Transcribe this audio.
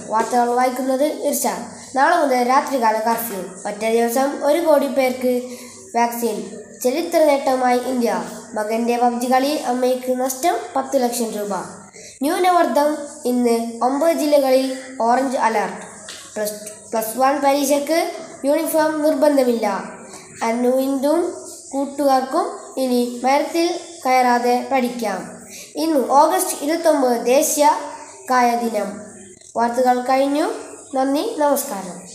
വാർത്തകൾ വായിക്കുന്നത് ഇർഷാദ് നാളെ മുതൽ രാത്രികാല കർഫ്യൂ ഒറ്റ ദിവസം ഒരു കോടി പേർക്ക് വാക്സിൻ ചരിത്ര നേട്ടവുമായി ഇന്ത്യ മകന്റെ പബ്ജി കളി അമ്മയ്ക്ക് നഷ്ടം പത്ത് ലക്ഷം രൂപ ന്യൂനമർദ്ദം ഇന്ന് ഒമ്പത് ജില്ലകളിൽ orange alert plus plus one പരീക്ഷയ്ക്ക് യൂണിഫോം നിർബന്ധമില്ല അനുവിൻ്റും കൂട്ടുകാർക്കും ഇനി മരത്തിൽ കയറാതെ പഠിക്കാം ഇന്ന് ഓഗസ്റ്റ് ഇരുപത്തൊമ്പത് ദേശീയ കായ ദിനം വാർത്തകൾ കഴിഞ്ഞു നന്ദി നമസ്കാരം